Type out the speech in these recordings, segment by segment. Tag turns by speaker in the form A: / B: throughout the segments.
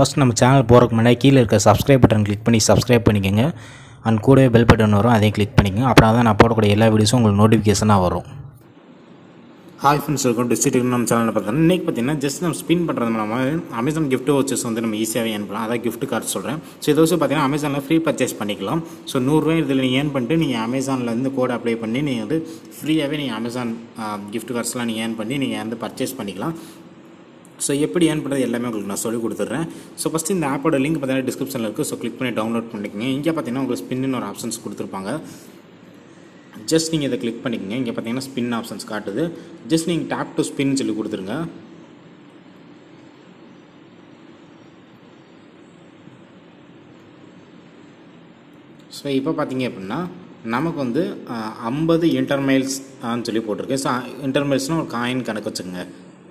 A: first நம்ம channel போகிறதுக்கு முன்னாடி கீழே இருக்க சப்ஸ்கிரைப் பட்டன் கிளிக் பண்ணி சப்ஸ்கிரைப் பண்ணிக்கோங்க அண்ட் கூடவே பெல் பட்டன் வரும் அதையும் கிளிக் பண்ணிக்கோங்க அப்புறம் தான் நான் போடக்கூடிய எல்லா வீடியோஸும் உங்களுக்கு நோட்டிஃபிகேஷனாக வரும் hi friends welcome to state நம்ம சேனலில் பார்த்தோம்னா இன்றைக்கி பார்த்தீங்கன்னா ஜஸ்ட் நம்ம ஸ்பின் பண்ணுறது மூலமாக அமேசான் gift வச்சஸ் வந்து நம்ம ஈஸியாகவே ஏன் பண்ணலாம் அதான் gift கார்டு சொல்கிறேன் ஸோ இது வந்து பார்த்தீங்கன்னா அமேசானில் ஃப்ரீ பர்ச்சேஸ் பண்ணிக்கலாம் ஸோ நூறுரூவா இதில் நீங்கள் ஏர்ன் பண்ணிட்டு நீங்கள் அமேசானில் இருந்து கோட் அப்ளை பண்ணி நீங்கள் வந்து ஃப்ரீயாகவே நீங்கள் அமேசான் gift கார்ட்ஸ்லாம் நீங்கள் ஏர்ன் பண்ணி நீங்கள் வந்து பர்ச்சேஸ் பண்ணிக்கலாம் ஸோ எப்படி ஏர்ன் பண்ணுறது எல்லாமே உங்களுக்கு நான் சொல்லி கொடுத்துட்றேன் ஸோ ஃபஸ்ட்டு இந்த ஆப்போட லிங்க் பார்த்தீங்கன்னா டிஸ்கிரிப்ஷனில் இருக்குது ஸோ கிளிக் பண்ணி டவுன்லோட் பண்ணிக்கோங்க இங்கே பார்த்தீங்கன்னா உங்களுக்கு ஸ்பின்னு ஒரு ஆப்ஷன்ஸ் கொடுத்துருப்பாங்க ஜஸ்ட் நீங்கள் இதை கிளிக் பண்ணிக்கங்க இங்கே பார்த்தீங்கன்னா ஸ்பின் ஆப்ஷன்ஸ் காட்டுது ஜஸ்ட் நீங்கள் டேப் டு ஸ்பின் சொல்லி கொடுத்துருங்க ஸோ இப்போ பார்த்தீங்க அப்படின்னா நமக்கு வந்து ஐம்பது இன்டர்மைல்ஸ் சொல்லி போட்டிருக்கு ஸோ இன்டர்மைல்ஸ்னால் ஒரு காயின் கணக்கு வச்சுக்கோங்க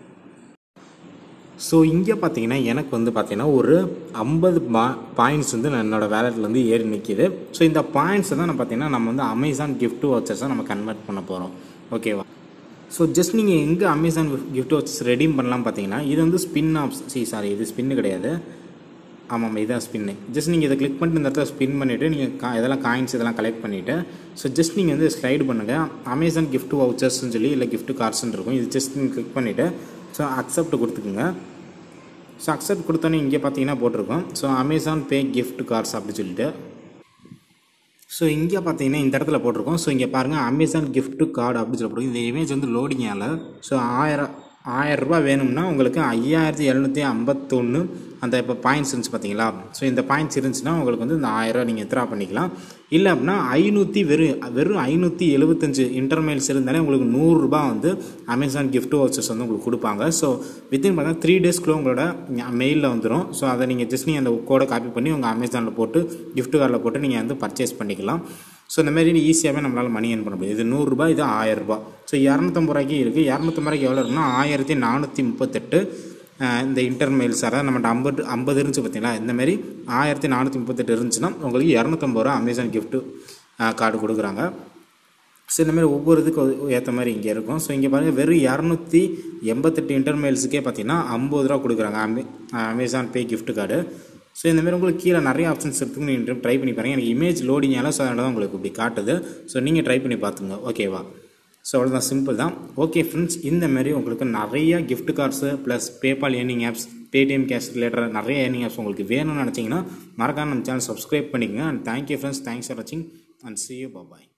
A: ஸோ இங்கே பார்த்தீங்கன்னா எனக்கு வந்து பார்த்தீங்கன்னா ஒரு ஐம்பது பா பாயிண்ட்ஸ் வந்து நான் என்னோடய வேலட்லேருந்து ஏறி நிற்கிது ஸோ இந்த பாயிண்ட்ஸை தான் நான் பார்த்தீங்கன்னா நம்ம வந்து அமேசான் gift வச்சர்ஸாக நம்ம கன்வெர்ட் பண்ண போகிறோம் ஓகேவா ஸோ ஜஸ்ட் நீங்கள் எங்கே அமேசான் gift வச்சர்ஸ் ரெடீம் பண்ணலாம் பார்த்தீங்கன்னா இது வந்து ஸ்பின் ஆப்ஸ் சி சாரி இது ஸ்பின்னு கிடையாது ஆமாம் இதான் ஸ்பின்னு ஜஸ்ட் நீங்கள் இதை கிளிக் பண்ணிட்டு இந்த இடத்துல ஸ்பின் பண்ணிவிட்டு நீங்கள் கா இதெல்லாம் காயின்ஸ் இதெல்லாம் கலெக்ட் பண்ணிவிட்டு ஸோ ஜஸ்ட் நீங்கள் வந்து ஸ்லைடு பண்ணுங்கள் அமேசான் gift வவுச்சர்ஸ்னு சொல்லி இல்லை gift கார்ட்ஸ்னு இருக்கும் இது ஜஸ்ட் நீங்கள் கிளிக் பண்ணிவிட்டு ஸோ அக்செப்ட் கொடுத்துக்குங்க ஸோ அக்செப்ட் கொடுத்தோன்னே இங்கே பார்த்தீங்கன்னா போட்டிருக்கோம் so Amazon pay gift cards அப்படி சொல்லிட்டு ஸோ இங்கே பார்த்தீங்கன்னா இந்த இடத்துல போட்டிருக்கோம் ஸோ இங்கே பாருங்கள் அமேசான் gift கார்டு அப்படின்னு சொல்லி போட்டிருக்கோம் இந்த இமேஜ் வந்து லோடிங் ஆகல ஸோ ஆயிரம் ஆயிரம் ரூபாய் வேணும்னா உங்களுக்கு ஐயாயிரத்தி எழுநூற்றி ஐம்பத்தொன்று அந்த இப்போ பாயிண்ட்ஸ் இருந்துச்சு பார்த்தீங்களா ஸோ இந்த பாயிண்ட்ஸ் இருந்துச்சுன்னா உங்களுக்கு வந்து இந்த ஆயிரம் நீங்கள் வித்ரா பண்ணிக்கலாம் இல்லை அப்படின்னா ஐநூற்றி வெறும் வெறும் ஐநூற்றி எழுபத்தஞ்சு இன்டர்மைல்ஸ் இருந்தாலே உங்களுக்கு நூறுரூபா வந்து அமேசான் gift வவுச்சர்ஸ் வந்து உங்களுக்கு கொடுப்பாங்க ஸோ வித்தின் பார்த்தா த்ரீ டேஸ்க்குள்ளே உங்களோட மெயிலில் வந்துடும் ஸோ அதை நீங்கள் ஜஸ்ட் நீங்கள் அந்த கோடை காப்பி பண்ணி உங்கள் அமேசானில் போட்டு gift கார்டில் போட்டு நீங்கள் வந்து பர்ச்சேஸ் பண்ணிக்கலாம் ஸோ இந்த மாதிரி ஈஸியாகவே நம்மளால் மணி ஏர்ன் பண்ண முடியும் இது நூறுரூபா இது ஆயிரரூபா ஸோ இரநூத்தம்பது ரூபாய்க்கு இருக்குது இரநூத்தம்பது ரூபாய்க்கு எவ்வளோ இருக்குன்னா ஆயிரத்தி நானூற்றி முப்பத்தெட்டு அஹ், இந்த இன்டர்மெயில்ஸ் அதாவது நம்மகிட்ட ஐம்பது ஐம்பது இருந்துச்சு பார்த்தீங்களா இந்த மாதிரி ஆயிரத்தி நானூற்றி முப்பத்தெட்டு இருந்துச்சுன்னா உங்களுக்கு இரநூத்தம்பது ரூபா அமேசான் gift கார்டு கொடுக்குறாங்க ஸோ இந்த மாதிரி ஒவ்வொரு இதுக்கு ஏற்ற மாதிரி இங்கே இருக்கும் ஸோ இங்கே பாருங்கள் வெறும் இரநூத்தி எண்பத்தெட்டு இன்டர்மெயில்ஸுக்கே பார்த்தீங்கன்னா ஐம்பது ரூபா கொடுக்குறாங்க அமே Amazon pay gift card so இந்த மாதிரி உங்களுக்கு கீழே நிறைய ஆப்ஷன்ஸ் இருக்குன்னு நீங்கள் ட்ரை பண்ணி பாருங்கள் எனக்கு இமேஜ் லோடிங் ஆகல ஸோ அதனால தான் உங்களுக்கு இப்படி காட்டுது ஸோ நீங்கள் ட்ரை பண்ணி பார்த்துங்க ஓகேவா ஸோ அவ்வளோதான் சிம்பிள் தான் ஓகே ஃப்ரெண்ட்ஸ் இந்த மாதிரி உங்களுக்கு நிறைய gift cards plus PayPal earning apps Paytm cash related நிறைய ஏர்னிங் ஆப்ஸ் உங்களுக்கு வேணும்னு நினச்சிங்கன்னா மறக்காம நம்ம சேனல் சப்ஸ்கிரைப் பண்ணிக்கங்க and thank you friends thanks for வாட்சிங் and see you bye bye